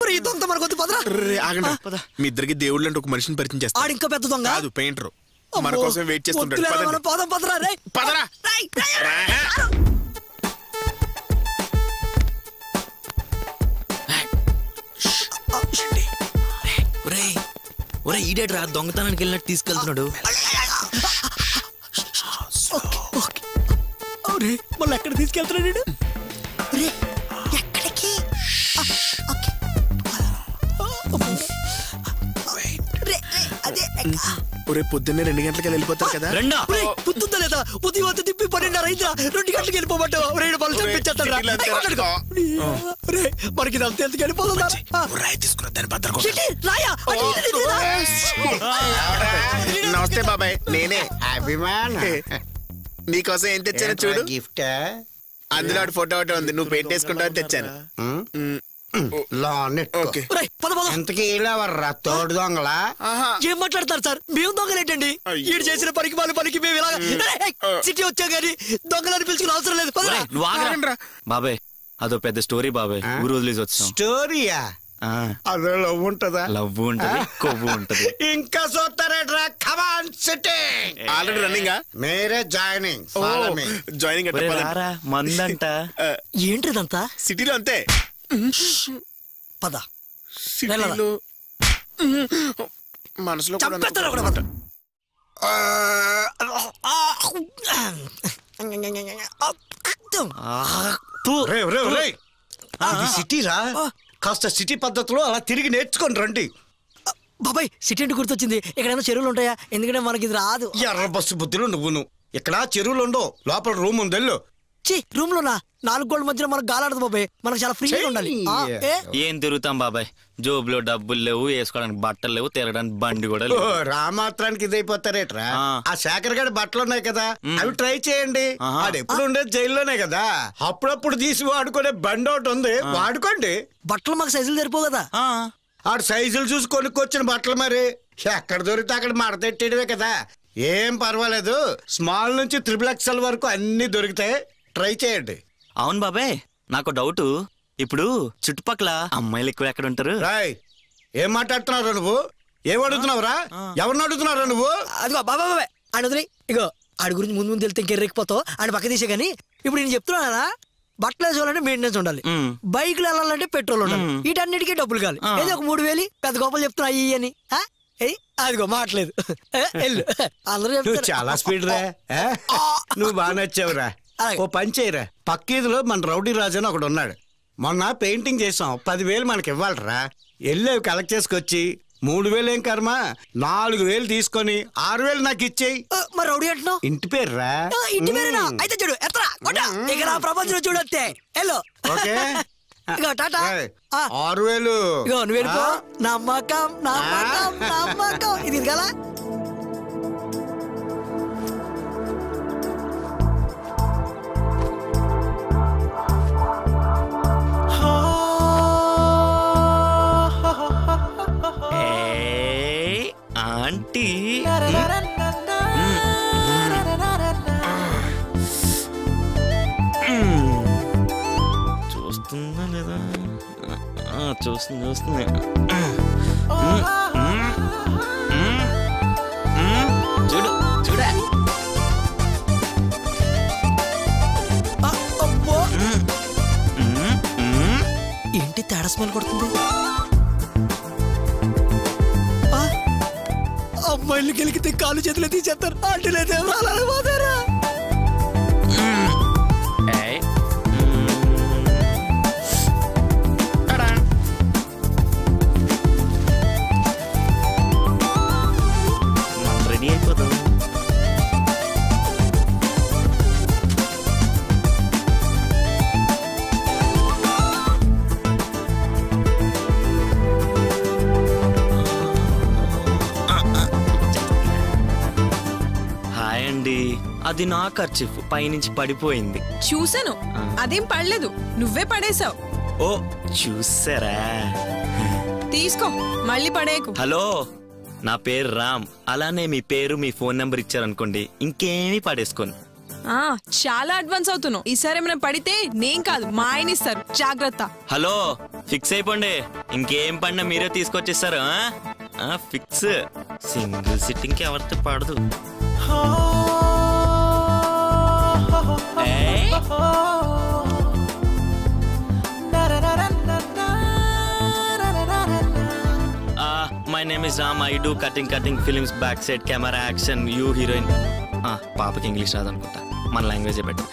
మరి ఈ దొంగ మనకు వద్దు పదరా రే, ఆగండి మీ ఇద్దరికి దేవుళ్ళు అంటే ఒక మనిషిని పరిచయం చేస్తారు ఆడు ఇంకా పెద్ద దొంగ కాదు పెయింటర్ మన అమ్మో, కోసం వెయిట్ చేస్తుంటాడు వద్దులేరా, పదండి. మనం పోదాం పదరా రే పదరా రేయ్, రేయ్, రేయ్. ఒరే ఒరే ఈడేట్రా దొంగతనానికి వెళ్ళినట్టు తీసుకెళ్తున్నాడు ఓకే. అవునే మళ్ళీ ఎక్కడ తీసుకెళ్తున్నాడు వీడు? రే ఎక్కడికి ఆ, ఓకే. అమ్మో. రే, రే, అదే ఎక్క- ఒరే పొద్దున్నే రెండు గంటలకి వెళ్ళిపోతారు కదా రెండా రే, పొద్దుందా లేదా ఉదయం అంతా తిప్పి పన్నెండున్నర అయిందిరా రెండు గంటలకు వెళ్ళిపోమంటావా రెండు పనులు ఒరే, చంపించేస్తాడురా. సిటీలో అంతే రేయ్, కొట్టడుకో. రే మనకి ఇదంతా ఎందుకు వెళ్ళిపోతుందా ఆ, ఓ రాయి తీసుకురా దాని భద్ర చిట్టి, రాయా అటు ఇటు ఇటు ఇటు. నమస్తే బాబాయ్ నేనే అభిమాన నీకోసం ఏం తెచ్చానో చూడు గిఫ్ట్ అందులో ఆడి ఫోటో ఒకటి ఉంది నువ్వు పెయింట్ వేసుకుంటావని తెచ్చాను మ్, లోన్ ఓకే రేయ్, పద పద ఎంతకి ఈడెవర్రా తోడు దొంగలా ఆహా ఏం మాట్లాడతారు సార్ మేము దొంగలేటండి అయ్యో. ఈడు చేసిన పనికి వాళ్ళ పనికి మేము ఇలాగ సిటీ వచ్చా గానీ దొంగలని పిలుచుకుని అవసరం లేదు పదరా. ఒరేయ్, నువ్వు ఆగరా. ఆగండ్రా. బాబాయ్ అదో పెద్ద స్టోరీ బాబాయ్ ఊరు వదిలేసి వచ్చాం స్టోరీయా అదో లవ్ ఉంటదా లవ్ ఉంటది కొవ్వు ఉంటది ఇంకా చూస్తారేట్రా కమాన్ సిటీ ఆల్రెడీ రన్నింగ్ మేరే జాయినింగ్ ఫాలో మీ జాయినింగ్ ఒరే రారా మందంట ఏంటి ఇదంతా సిటీలో అంతే పద సిటీలో మనసులో కూడా చంపేస్తారు అనుకుంటా. ఒకడు రే రే రే ఇది సిటీ రా కాస్త సిటీ పద్ధతిలో అలా తిరిగి నేర్చుకొని రండి బాబాయ్ సిటీ అంటే గుర్తొచ్చింది ఎక్కడైనా చెరువులు ఉంటాయా ఎందుకంటే మనకి ఇది రాదు ఎర్ర బస్సు బుద్ధులు నువ్వును ఇక్కడ చెరువులు ఉండవు లోపల రూమ్ ఉంది వెళ్ళు చి రూమ్ లోనా నాలుగు గోళ్ళ మధ్యలో మనకు గాలాడదు బాబాయ్ మనకు చాలా ఫ్రీగా ఉండాలి ఆ, ఏ? ఏం తిరుగుతాం బాబాయ్ జోబులో డబ్బులు లేవు వేసుకోవడానికి బట్టలు లేవు తిరగడానికి బండి కూడా ఓ, లేవు రామాత్రానికి ఇదైపోతారేట్రా ఆ. ఆ శేఖర్ గడి బట్టలు ఉన్నాయి కదా అవి ట్రై చేయండి ఆహా. ఆడు ఎప్పుడు ఉండేది జైల్లోనే కదా అప్పుడప్పుడు తీసి వాడుకునే బండి ఒకటి ఉంది వాడుకోండి బట్టలు మాకు సైజులు సరిపోవు కదా ఆ, ఆడు సైజులు చూసి కొనుక్కొచ్చిన బట్టలు మరి ఎక్కడ దొరికితే అక్కడ మడతెట్టేయడమే కదా ఏం పర్వాలేదు స్మాల్ నుంచి త్రిబుల్ ఎక్స్ఎల్ వరకు అన్ని దొరుకుతాయి ట్రై చేయండి అవును బాబాయ్ నాకు డౌట్ ఇప్పుడు చుట్టుపక్కల అమ్మాయిలు ఎక్కువ ఎక్కడ ఉంటారు రాయ్ ఏం మాట్లాడుతున్నావు నువ్వు ఏం అడుగుతున్నావురా ఎవరిని అడుగుతున్నావురా నువ్వు అదిగో బాబా బాబాయ్ ఆయన వదిలే ఇగో ఆడి గురించి ముందు ముందు వెళ్తే ఇంకెర్రెక్కిపోతావు ఆయన పక్క తీసే కానీ ఇప్పుడు నేను చెప్తున్నానా బట్టలు వేసుకోవాలంటే మెయింటెనెన్స్ ఉండాలి మ్. బైక్లు వెళ్ళాలంటే పెట్రోల్ ఉండాలి వీటన్నిటికీ డబ్బులు కావాలి ఆ. ఏదో ఒక మూడు వేలు పెద్ద గొప్పలు చెప్తున్నా అయ్యి అని ఆ? ఏయ్, అదిగో మాట్లేదు వెళ్ళు అందరూ నువ్వు చెప్తారు. చాలా స్పీడ్ రా ఆ? నువ్వు బాగా నచ్చావురా అలాగే. ఓ పని చేయరా పక్కీదులో మన రౌడీ రాజు అని ఒకడు ఉన్నాడు మొన్న పెయింటింగ్ చేసాం పదివేలు మనకి ఇవ్వాలరా వెళ్ళి అవి కలెక్ట్ చేసుకొచ్చి మూడు వేలు ఏం కర్మ నాలుగు వేలు తీసుకొని ఆరు వేలు నాకు ఇచ్చేయి ఆ, మరి రౌడీ అంటున్నావు ఇంటి పేరురా ఆ, ఇంటి పేరేనా అయితే చూడు ఎత్తరా కొట్ట ఇక నా ప్రపంచం చూడొత్తే హలో ఓకే ఇగో టాటా ఏయ్, ఆ, ఆరు వేలు ఇగో నువ్వు వెళ్ళిపో ఆ? నమ్మకం నమ్మకం నమ్మకం ఇది ఇది కదా ఏయ్, ఆంటీ చూస్తుందా లేదా ఆ, చూస్తుంది చూస్తుంది చూడు చూడా ఆ, అబ్బో. ఏంటి తేడా స్మెల్ కొడుతుంది ఆ, అమ్మాయిలు గెలికితే కాలు చేతులు తీసేస్తారు అంటే లేదే అలానే పోతారా ఏయ్. టడా. మనం రెడీ అయిపోతాం హాయ్ అండి అది నా ఖర్చు పైనుంచి పడిపోయింది చూసాను అదేం పడలేదు నువ్వే పడేశావు ఓ చూసారా తీసుకో మళ్ళీ పడేకు హలో నా పేరు రామ్ అలానే మీ పేరు మీ ఫోన్ నెంబర్ ఇచ్చారనుకోండి ఇంకేమీ పడేసుకోను ఆ చాలా అడ్వాన్స్ అవుతున్నావు ఈసారి ఏమైనా పడితే నేను కాదు మా ఆయన ఇస్తారు జాగ్రత్త హలో ఫిక్స్ అయిపోండి ఇంకేం పడినా మీరే తీసుకొచ్చేస్తారు ఆ? ఆ, ఫిక్స్ సింగిల్ సిట్టింగ్ కి ఎవరితో పడదు ఏయ్, my name is Ram I do cutting cutting films back side camera action you heroine పాపకి ఇంగ్లీష్ రాదనుకుంటా మన లాంగ్వేజే బెటర్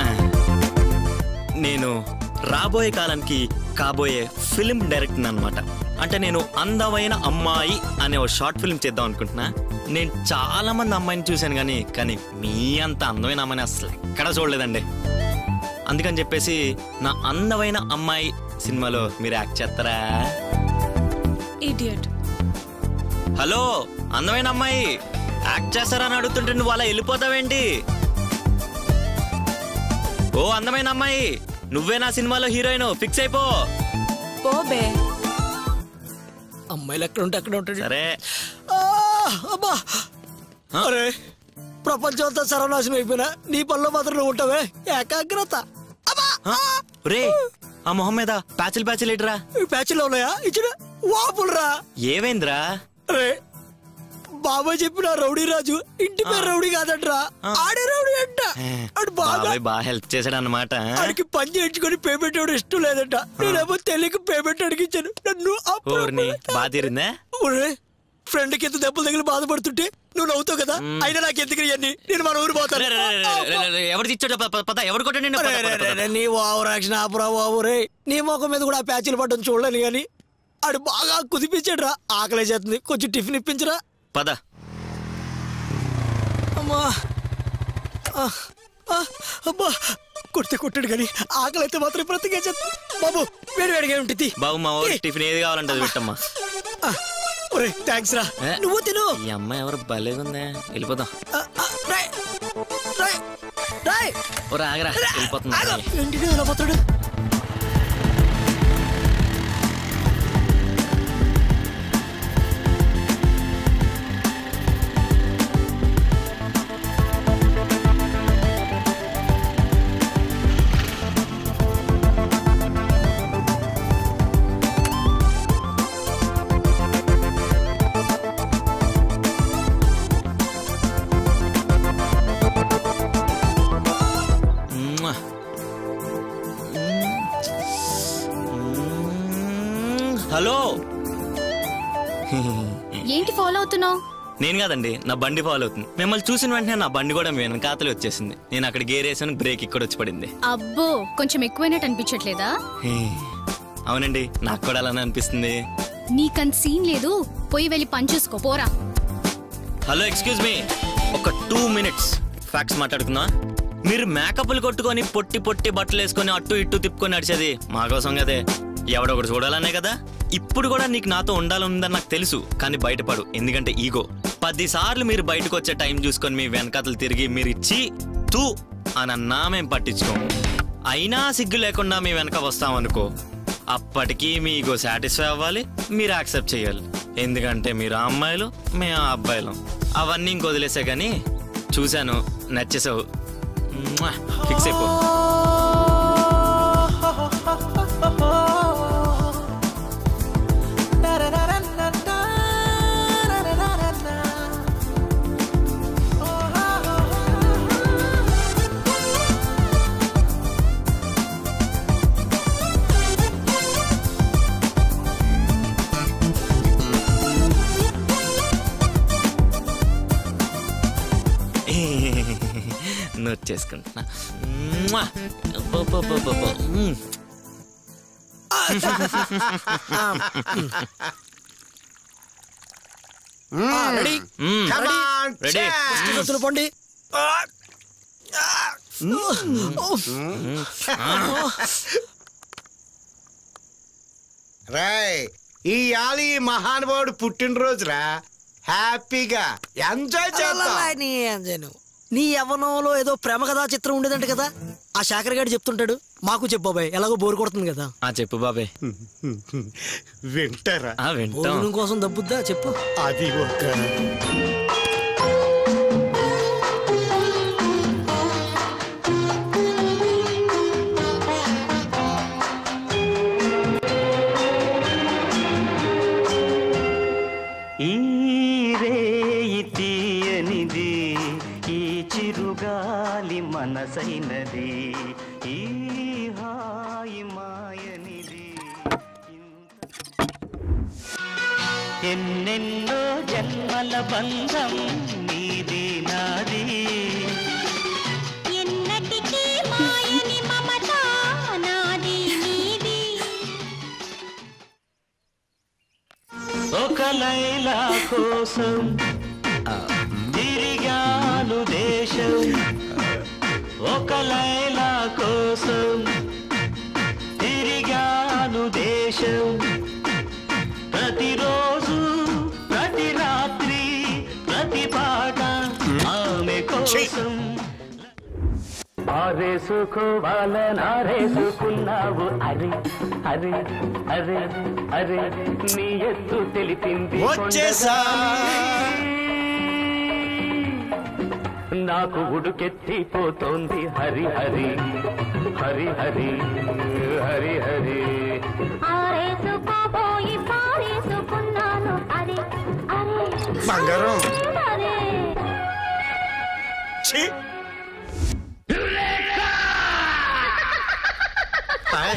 నేను రాబోయే కాలానికి కాబోయే ఫిలిం డైరెక్టర్ అనమాట అంటే నేను అందమైన అమ్మాయి అనే ఒక షార్ట్ ఫిల్మ్ చేద్దాం అనుకుంటున్నా నేను చాలా మంది అమ్మాయిని చూశాను కానీ కానీ మీ అంత అందమైన అమ్మాయిని అసలు ఎక్కడ చూడలేదండి అందుకని చెప్పేసి నా అందమైన అమ్మాయి సినిమాలో మీరు యాక్ట్ చేస్తారా ఇడియట్ హలో అందమైన అమ్మాయి యాక్ట్ చేస్తారని అడుగుతుంటే నువ్వు అలా వెళ్ళిపోతావేంటి ఓ అందమైన అమ్మాయి నువ్వే నా సినిమాలో హీరోయిన్ ఫిక్స్ అయిపో పోబే అమ్మాయిలు ఎక్కడ ఉంటే అక్కడ ఉంటాడు సరే ఆ, అబ్బా అరే ప్రపంచం అంతా సర్వనాశనం అయిపోయినా నీ పనిలో మాత్రం నువ్వు ఉంటావే ఏకాగ్రత అబ్బా రే ఆ మొహం మీద ప్యాచులు ప్యాచులు ఇటురా ఈ ప్యాచ్లో ఉన్నాయా ఇచ్చిన వాపులరా ఏమైందిరా రే బాబాయ్ చెప్పిన రౌడీ రాజు ఇంటి పేరు రౌడీ కాదంట్రా ఆడే రౌడీ అంట అడు బాగా బాబాయ్ బాగా హెల్ప్ చేశాడు అనమాట ఆడికి పని చేయించుకొని పేమెంట్ ఇవ్వడం ఇష్టం లేదంట నేనేమో తెలియక పేమెంట్ అడిగించాను నన్ను అప్పుడు ఊరిని బాగా తీరిందా ఒరే ఫ్రెండ్ కి ఎంత దెబ్బలు తగిలి బాధపడుతుంటే నువ్వు నవ్వుతావు కదా అయినా నాకు ఎందుకు ఇవన్నీ నేను మన ఊరు పోతాను రే, రే, రే, రే, రే, రే, ఎవరు ఇచ్చాడు ప- ప- పద ఎవరు కొట్టండి నిన్ను? పద, రే, రే, పద, రే, పద. రే, నీ ఓవర్ యాక్షన్ ఆపురా బాబు రే నీ ముఖం మీద కూడా ఆ ప్యాచ్లు పడ్డం చూడలేను కానీ ఆడు బాగా కుదిపించాడు రా ఆకలి చేస్తుంది కొంచెం టిఫిన్ ఇప్పించరా పద అమ్మా ఆ, ఆ, అబ్బా కొడితే కొట్టాడు కానీ ఆకలి అయితే మాత్రం బ్రతికే చేస్తుంది బాబు వేడి వేడిగా ఉంటుంది బాబు మా ఊరు టిఫిన్ ఏది కావాలంటే అది పెట్టమ్మా ఒరే థ్యాంక్స్ రా ఏ? నువ్వు తిను ఈ అమ్మాయి ఎవరు భలేగుందే వెళ్ళిపోదాం ఆ, ఆ, రాయ్ రాయ్ రాయ్ ఓ ఆగరా వెళ్ళిపోతున్నా ఆగు. ఏంటిది ఇలా పోతాడు మ్మ్. మ్మ్. హలో ఏంటి ఫాలో అవుతున్నావు నేను కాదండి నా బండి ఫాలో అవుతుంది మిమ్మల్ని చూసిన వెంటనే నా బండి కూడా మీ వెనకాతలే వచ్చేసింది నేను అక్కడ గేరేసాను బ్రేక్ ఇక్కడ వచ్చి పడింది అబ్బో కొంచెం ఎక్కువైనట్టు అనిపించట్లేదా హే. అవునండి నాకు కూడా అలానే అనిపిస్తుంది నీకంత సీన్ లేదు పోయి వెళ్ళి పని చూసుకో పోరా హలో ఎక్స్క్యూజ్ మీ ఒక టూ మినిట్స్ ఫ్యాక్ట్స్ మాట్లాడుకుందాం మీరు మేకప్లు కొట్టుకొని పొట్టి పొట్టి బట్టలు వేసుకొని అటు ఇటు తిప్పుకొని నడిచేది మా కోసం కదే ఎవడొకడు చూడాలనే కదా ఇప్పుడు కూడా నీకు నాతో ఉండాలనుందని నాకు తెలుసు కానీ బయటపడు ఎందుకంటే ఈగో పది సార్లు మీరు బయటకు వచ్చే టైం చూసుకొని మీ వెనకాతలు తిరిగి మీరు ఇచ్చి తూ అని అన్నా మేము పట్టించుకోము అయినా సిగ్గు లేకుండా మీ వెనక వస్తామనుకో అప్పటికీ మీ ఈగో సాటిస్ఫై అవ్వాలి మీరు యాక్సెప్ట్ చేయాలి ఎందుకంటే మీరు ఆ అమ్మాయిలు మేము ఆ అబ్బాయిలు అవన్నీ ఇంక వదిలేసా కానీ చూశాను నచ్చేసావు ఫిక్స్ అయిపో నోట్ చేసుకుంటున్నా మ్వా! అబ్బబ్బబ్బబ్బబ్బ. మ్మ్. రెడీ మ్మ్. Come on, Ready? cheers. చేతులు పండి రాయ్ ఈ యాలి ఈ మహానుభావుడు పుట్టినరోజురా హ్యాపీగా ఎంజాయ్ చేద్దాం అలా నీ అంజను. నీ యవ్వనంలో ఏదో ప్రేమ కథా చిత్రం ఉండేదంట కదా ఆ శాఖర్ గారు చెప్తుంటాడు మాకు చెప్పు బాబాయ్ ఎలాగో బోరు కొడుతుంది కదా ఆ చెప్పు బాబాయ్ వింటారా ఆ వింటాం భోజనం కోసం దబ్బుద్దా చెప్పు అది ఒక సొగసైనది ఈ హాయి మాయనిది ఎన్నెన్నో జన్మల బంధం నీది నాది ఎన్నటికీ మాయని మమత నాది నీది ఒక లైలా కోసం తిరిగాను దేశం ఒక లైలా కోసం తిరిగాను దేశం ప్రతిరోజు ప్రతి రాత్రి ప్రతి పాట ఆమె కోసం ఆరేసుకోవాలనారేసుకున్నావు అరే అరే అరే అరే నీ ఎత్తు తెలిపింది వచ్చేసా. నాకు ఉడుకెత్తిపోతోంది హరి హరి హరి హరి హరి హరి ఆరేసుకోబోయి పారేసుకున్నాను అరే అరే బంగారం అరే ఛీ! ఆయ్.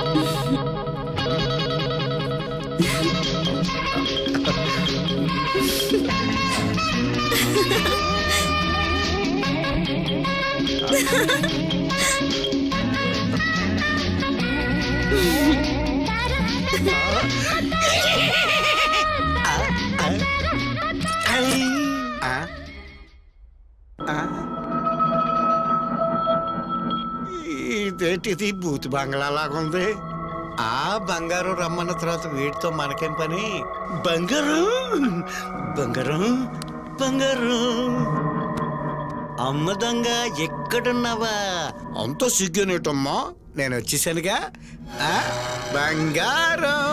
ఆ? ఆ? ఇదేంటిది బూత్ బంగ్లా లాగుంది ఆ బంగారు రమ్మన్న తర్వాత వీటితో మనకేం పని బంగారు బంగారు బంగారు అమ్మ దొంగ ఎక్కడున్నావా అంత సిగ్గునేటమ్మా నేను వచ్చేసానుగా ఆ? బంగారం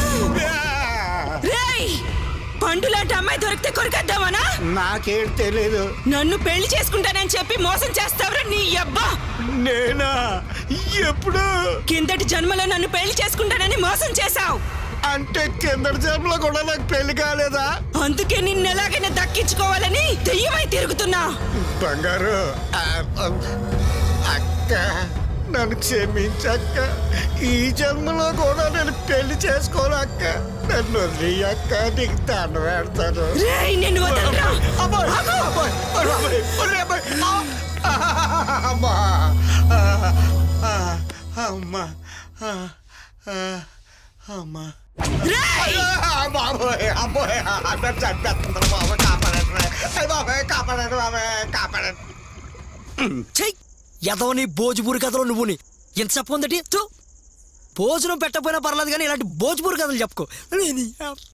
రేయ్ పండులాంటి అమ్మాయి దొరికితే కొరికేద్దామనా నాకేం తెలీదు నన్ను పెళ్లి చేసుకుంటానని చెప్పి మోసం చేస్తావురా నీ అబ్బా నేనా ఎప్పుడు కిందటి జన్మలో నన్ను పెళ్లి చేసుకుంటానని మోసం చేశావు అంటే కిందటి జన్మలో కూడా నాకు పెళ్లి కాలేదా అందుకే నిన్ను ఎలాగైనా దక్కించుకోవాలని దెయ్యమై తిరుగుతున్నా బంగారు ఆ, ఆ, అక్క నన్ను క్షమించక్క ఈ జన్మలో కూడా నేను పెళ్లి చేసుకోనక్క నన్ను వదిలి అక్క నీకు దండ పెడతాను రేయ్ నిన్ను వదలరా అబ్బాయ్, అబ్బాయ్, అబ్బాయ్, ఒరే అబ్బాయ్, ఆ, అమ్మా ఆ, ఆ, అమ్మా ఆ, ఆ, అమ్మా రేయ్ బాబోయ్ అబ్బోయ్ అందరు చంపేస్తున్నారు బాబోయ్ కాపాడండి అయ్య బాబోయ్ కాపాడండి బాబోయ్ కాపాడండి చెయ్ ఎదవని భోజ్పూరి కథలో నువ్వుని ఎంత చెప్పు ఉందటి భోజనం పెట్టకపోయినా పర్లేదు కానీ ఇలాంటి భోజ్పూరి కథలు చెప్పుకో